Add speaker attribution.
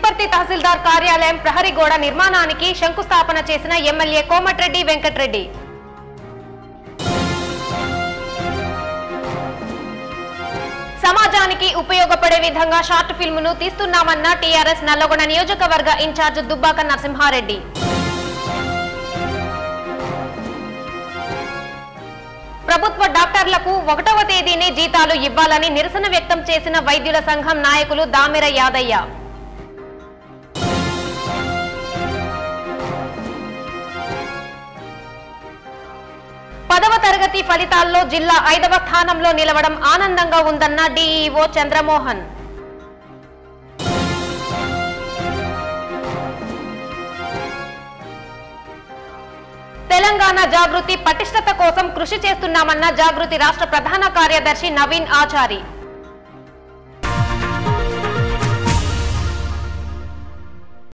Speaker 1: తిప్పర్తి తహసీల్దార్ కార్యాలయం ప్రహరీ గోడ నిర్మాణానికి శంకుస్థాపన చేసిన ఎమ్మెల్యే కోమటిరెడ్డి వెంకటరెడ్డి సమాజానికి ఉపయోగపడే విధంగా షార్ట్ ఫిల్మును తీస్తున్నామన్న టీఆర్ఎస్ నల్లగొండ నియోజకవర్గ ఇన్ఛార్జ్ దుబ్బాక నరసింహారెడ్డి ప్రభుత్వ డాక్టర్లకు ఒకటవ తేదీనే జీతాలు ఇవ్వాలని నిరసన వ్యక్తం చేసిన వైద్యుల సంఘం నాయకులు దామెర యాదయ్య పదవ తరగతి ఫలితాల్లో జిల్లా ఐదవ స్థానంలో నిలవడం ఆనందంగా ఉందన్న డీఈఓ చంద్రమోహన్ తెలంగాణ జాగృతి పటిష్టత కోసం కృషి చేస్తున్నామన్న జాగృతి రాష్ట్ర ప్రధాన కార్యదర్శి నవీన్ ఆచారి